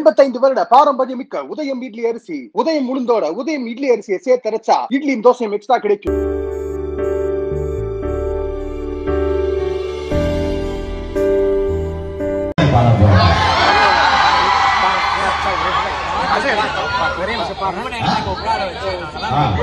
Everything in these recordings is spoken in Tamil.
எண்பத்தைந்து வருட பாரம்பரியம் மிக்க உதயம் இட்லி அரிசி உதயம் உளுந்தோட உதயம் இட்லி அரிசியை சேர்த்தரைச்சா இட்லியும் தோசையும் எக்ஸ்ட்ரா கிடைக்கும் பாட போறோம் ஆ.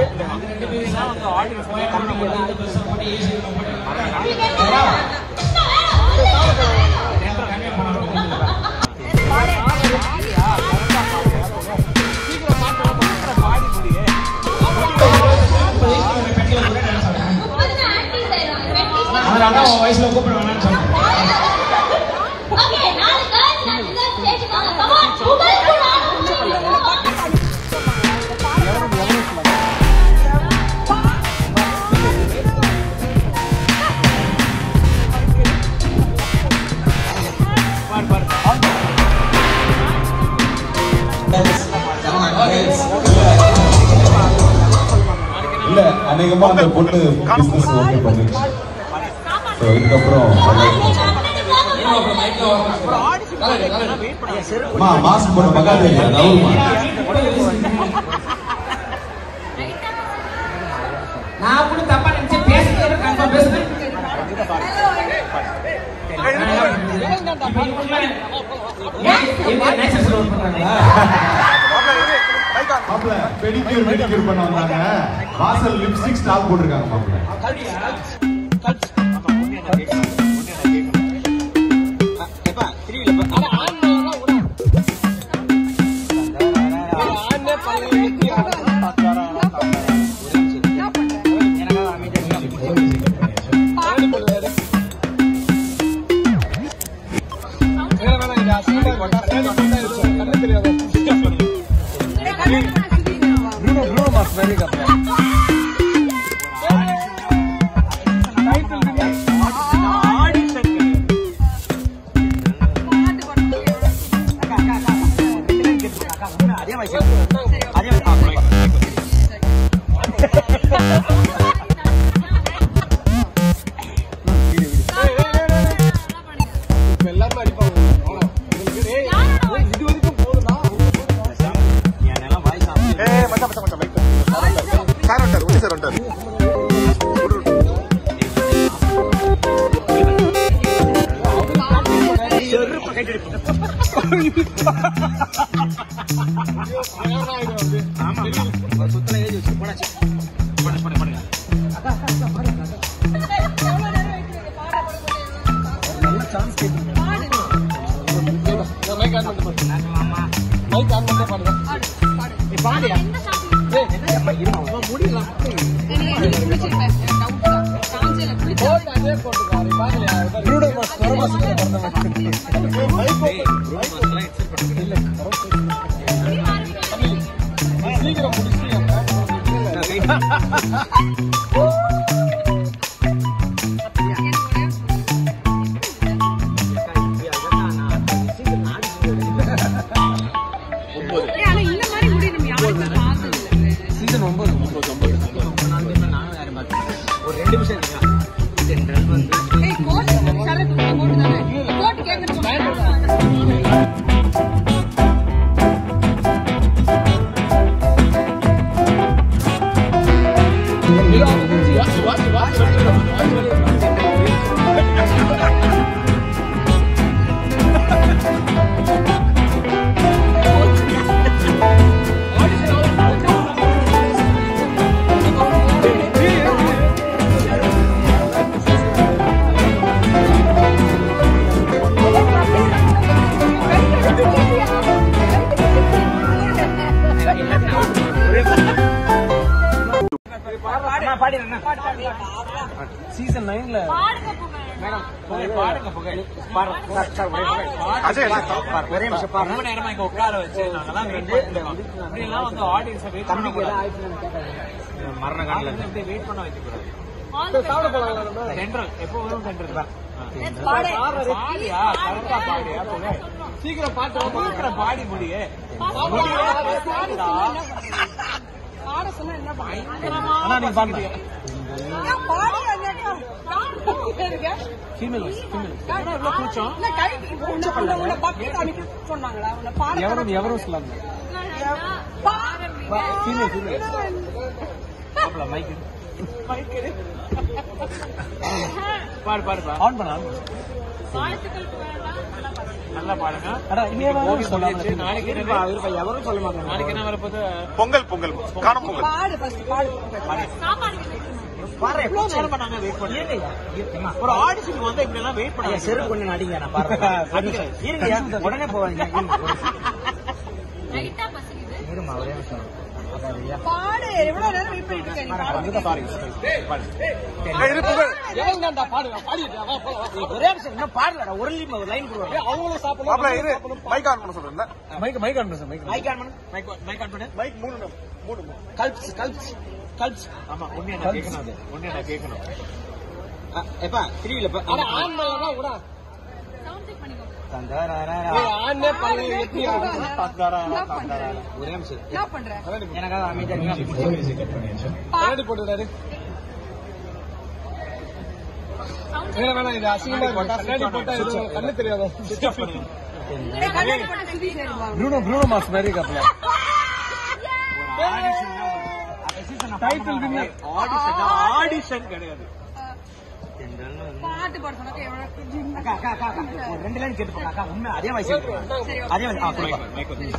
அதனால தான் உன் வயசுல கூப்பிட வேணாம்னு சொன்னேன் Okay, நாலு girls, நாலு girls stage க்கு வாங்க. Come on, two girls கூட ஆடணும். இல்ல அநேகமா அந்த பொண்ணு பிசினஸ் ஓகே பண்ணிருச்சு ஸோ இதுக்கப்புறம் அம்மா மாஸ்க் போட மகாதேவி நவுமா நான் கூட தப்பா நினைச்சேன் பேசுறது கன்ஃபார்ம் பேசுறேன் மாப்பிள்ள பெடிக்யூர் மெடிக்யூர் பண்ண வந்தாங்க வாசல் லிப்ஸ்டிக் ஸ்டால் போட்டிருக்காங்க மாப்பிள்ள ஆனா இந்த மாதிரி முடி நம்ம யாருமே பார்த்தது இல்ல ஏய் கோட் ஷரத் கோட் தானே கோட் கேக்குறது சீசன் நைன்ல ஒரே நிமிஷம் பாருங்க ரொம்ப நேரமா இங்க உட்கார வச்சு நாங்கெல்லாம் வெயிட் பண்ணிட்டு இருக்கோம் இப்படி எல்லாம் வந்து ஆடியன்ஸை வெயிட் பண்ண கூடாது மரண காலில் இருந்து வெயிட் பண்ண வைக்க கூடாது சென்ட்ரல் எப்போ வரும் சென்ட்ரல் தான் பாடியா கரெக்டா பாடியா சொல்லு. சீக்கிரம் பாட்டு சீக்கிரம் பாடி முடியே பாட சொன்னா என்ன பயங்கரமா ஆனா நீங்க பாடுறீங்க பாட ఎవరు ఎవరు பாடு பாடு பா. ஆன் பண்ண நல்லா பாடுங்க அடா இங்கே ஓகே சொல்லியாச்சு. நாளைக்கு என்ன எவரும் சொல்ல மாட்டாங்க நாளைக்கு என்ன வரப்போகுது பொங்கல் பொங்கல் காணும் பொங்கல் எவ்வளவு நேரம் பண்ணாங்க வெயிட் பண்ணி ஒரு ஆடிஷன் வந்தா இப்படி எல்லாம் வெயிட் பண்ணாங்க செருப்பு கொஞ்சம் அடிங்க நான் பாருங்க இருங்க உடனே போவாங்க லைட்டா பசிக்குது இருமா ஒரே நிமிஷம் அதான் பாடு எவ்வளவு நேரம் வெயிட் பண்ணிட்டு இருக்க நீ பாடு. எவன்தான்டா பாடுவேன் பாடிட்டு வா, போலாம், வா. ஒரே நிமிஷம் இன்னும் பாடலடா ஒரு லிம் ஒரு லைன் கொடுவாங்க அவங்களும் சாப்பிடணும் மாப்பிள்ள நம்மளும் இரு சாப்பிடணும். மைக் ஆன் பண்ண சொல்றேன் மைக் மைக் ஆன் பண்ணு மைக் மைக் ஆன் பண்ணு மைக் மைக் ஆன் பண்ணு மைக் மூணு மூணு கல்ப்ஸ் கல்ப்ஸ் கல்ப்ஸ் ஆமா ஒண்ணு என்ன கேட்கணும் அது ஒண்ணு என்ன கேட்கணும் எப்பா திருவில ஆனா ஆன் பண்ணலன்னா விடா சவுண்ட் செக் பண்ணிக்கோங்க ஏய், ஆன்னே பண்ணல எத்தி ஒரே நிமிஷம் என்ன பண்ற எனக்காக அமைதியா இருங்க. கண்ணாடி போட்டுடாரு வேணா வேணாம் இது அசிங்கமா இருக்கு கண்ணாடி போட்டா எதுவும் கண்ணு தெரியாதோ ப்ரூனோ ப்ரூனோ மாஸ் மாதிரி இருக்காப்ல டைட்டில் வின்னர் ஆடிஷன் ஆடிஷன் கிடையாது பாட்டு பாட சொன்னாக்க எவ்வளவு அக்கா அக்கா அக்கா அக்கா, ஒரு ரெண்டு லைன் கேட்டு போங்க அக்கா உண்மை அதே வயசு அதே வயசு ஆ கொடுப்பா மைக் வந்து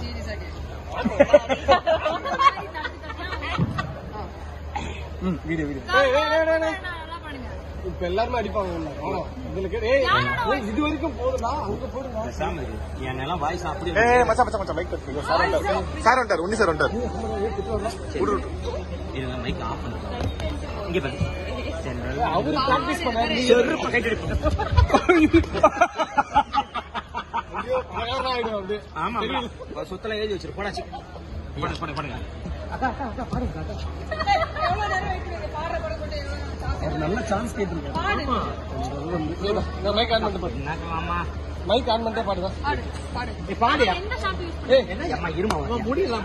வீடியோ வீடியோ நல்லா பண்ணுங்க இப்ப எல்லாருமே அடிப்பாங்க உன்னை. ஆமா. இதுல கே- ஏய், ஏய், இது வரைக்கும் போதுடா அங்க போடுடா பேசாம இரு. என்னெல்லாம் வாய்ஸ் அப்படி ஏய் மச்சான் மச்சான் மச்சான் மைக் கட் சார் வந்தார் சார் வந்தார் உன்னி சார் வந்தார் விடு விடு இருங்க மைக் ஆஃப் பண்ணுங்க இங்க பாருங்க ஜெனரல் அவரு பிராக்டிஸ் பண்ணாரு நீ செருப்பு கைட்டு அழகா ஆயிடும் அப்படியே ஆமா ஒரு சுத்தல எழுதி வச்சிரு போடாச்சு பண்ணுங்க பண்ணுங்க பண்ணுங்க ஒரு நல்ல சான்ஸ் கேட்டிருக்கேன் மைக் ஆன் பண்ணிட்டு பாரு என்னக்கலாமா மைக் ஆன் பண்ணிட்டே பாடுவா பாடியா எந்த ஷாம்பு யூஸ் பண்ணுங்க ஏய் அம்மா இருமா முடியலாம்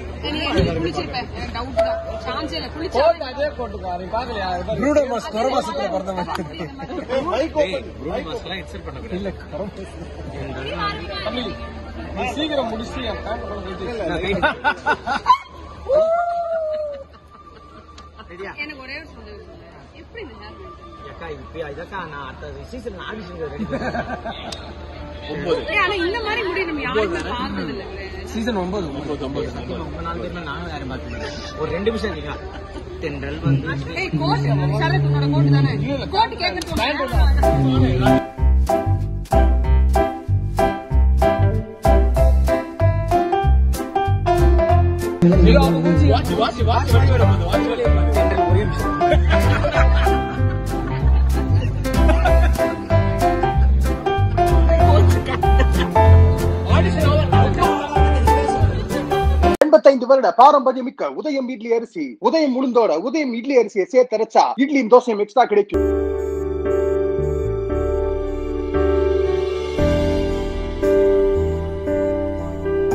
கோட் அதே கோட்டுக்கா நீ பாக்கலையா ப்ரூடோ மாஸ் கொரோனா சுத்திர பிறந்த மாதிரி மைக் ஓபன் ப்ரூனோ மாஸ்லாம் இன்சல்ட் பண்ண இல்ல கொரோனா தம்பி நீ சீக்கிரம் முடிச்சு என் பேண்ட் கொண்டு போயிட்டு ரெடியா எனக்கு ஒரே ஒரு சொல்லு எப்படி இந்த ஹேர் அக்கா இப்ப இதக்கா நான் அடுத்த சீசன் ஆடிஷன் ரெடி ஆனா இந்த மாதிரி முடி நம்ம யாருமே பார்த்தது இல்ல சீசன் ஒன்பது ஒன்பது ஒன்பது உங்க நாலு பேர்ல நானும் யாரும் பார்த்து ஒரு ரெண்டு நிமிஷம் இருக்கீங்களா தென்றல் வந்து ஏய் கோட் சரத்துனோட கோட் தானே கோட் கேக்குறது வாட்சி வாட்சி வாட்சி வாட்சி தென்றல் ஒரே நிமிஷம் எண்பத்தைந்து வருட பாரம்பரியம் மிக்க உதயம் இட்லி அரிசி உதயம் உளுந்தோட உதயம் இட்லி அரிசியை சேர்த்தரைச்சா இட்லியும் தோசையும் எக்ஸ்ட்ரா கிடைக்கும்